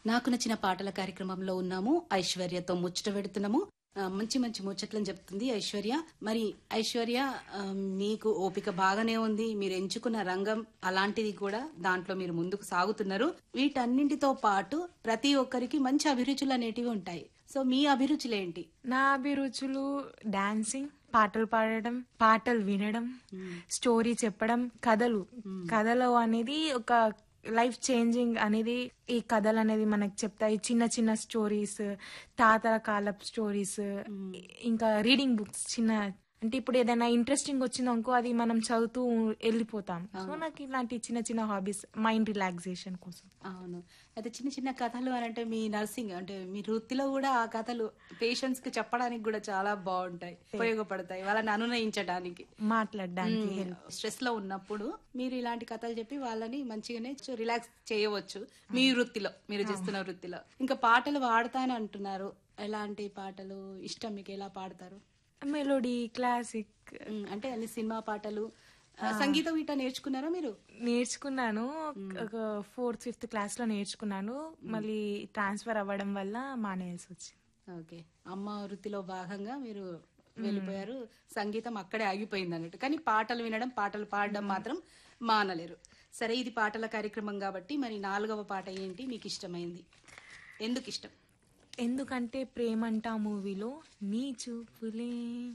నాకు నచ్చిన పాటల కార్యక్రమంలో ఉన్నాము ఐశ్వర్యతో ముచ్చట పెడుతున్నాము ఆ, మంచి మంచి ముచ్చట్లను చెప్తుంది ఐశ్వర్య మరి ఐశ్వర్య ఆ, మీకు ఓపిక బాగానే ఉంది మీరు ఎంచుకున్న రంగం అలాంటిది కూడా దాంట్లో మీరు ముందుకు సాగుతున్నారు వీటన్నింటితో పాటు ప్రతి ఒక్కరికి మంచి అభిరుచులు అనేటివి ఉంటాయి సో మీ అభిరుచులేంటి నా అభిరుచులు డాన్సింగ్ పాటలు పాడడం పాటలు వినడం స్టోరీ చెప్పడం కథలు కథలు అనేది ఒక లైఫ్ చేంజింగ్ అనేది ఈ కథలు అనేది మనకు చెప్తాయి చిన్న చిన్న స్టోరీస్ తాతల కాలపు స్టోరీస్ ఇంకా రీడింగ్ బుక్స్ చిన్న అంటే ఇప్పుడు ఏదైనా ఇంట్రెస్టింగ్ వచ్చిందనుకో అది మనం చదువుతూ వెళ్ళిపోతాం సో నాకు ఇలాంటి చిన్న చిన్న హాబీస్ మైండ్ రిలాక్సేషన్ కోసం అవును అయితే చిన్న చిన్న కథలు అని అంటే మీ నర్సింగ్ అంటే మీ వృత్తిలో కూడా ఆ కథలు పేషెంట్స్ కి చెప్పడానికి కూడా చాలా బాగుంటాయి ఉపయోగపడతాయి వాళ్ళని అనునయించడానికి మాట్లాడడానికి help. స్ట్రెస్ లో ఉన్నప్పుడు మీరు ఇలాంటి కథలు చెప్పి వాళ్ళని మంచిగానే రిలాక్స్ చేయవచ్చు మీ వృత్తిలో మీరు చేస్తున్న వృత్తిలో ఇంకా పాటలు పాడతానని అంటున్నారు ఎలాంటి పాటలు ఇష్టం మీకు ఎలా పాడతారు మెలోడీ క్లాసిక్ ఉమ్, అంటే అన్ని సినిమా పాటలు ఆ, సంగీతం వీట నేర్చుకున్నారా మీరు నేర్చుకున్నాను ఒక ఫోర్త్ ఫిఫ్త్ క్లాస్ లో నేర్చుకున్నాను మళ్ళీ ట్రాన్స్ఫర్ అవ్వడం వల్ల మానేయాల్సి వచ్చింది ఓకే అమ్మ వృత్తిలో భాగంగా మీరు వెళ్ళిపోయారు సంగీతం అక్కడే ఆగిపోయింది అన్నట్టు కానీ పాటలు వినడం పాటలు పాడడం మాత్రం మానలేరు సరే ఇది పాటల కార్యక్రమం కాబట్టి మరి నాలుగవ పాట ఏంటి మీకు ఇష్టమైంది ఎందుకు ఇష్టం ఎందుకంటే ప్రేమంట మూవీలో నీ చూపులే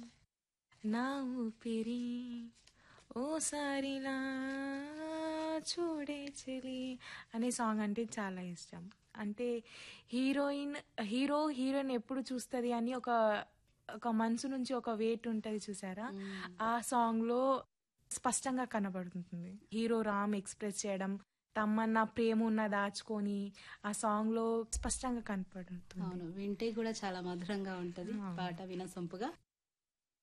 నా ఊపిరి ఓసారిలా చూడే చెలి అనే సాంగ్ అంటే చాలా ఇష్టం అంటే హీరోయిన్ హీరో హీరోయిన్ ఎప్పుడు చూస్తుంది అని ఒక ఒక మనసు నుంచి ఒక వెయిట్ ఉంటది చూసారా ఆ సాంగ్ లో స్పష్టంగా కనబడుతుంది హీరో రామ్ ఎక్స్ప్రెస్ చేయడం తమ్మన్న ప్రేమ ఉన్న దాచుకొని ఆ సాంగ్ లో స్పష్టంగా కనపడుతుంది అవును వింటే కూడా చాలా మధురంగా ఉంటది పాట వినసొంపుగా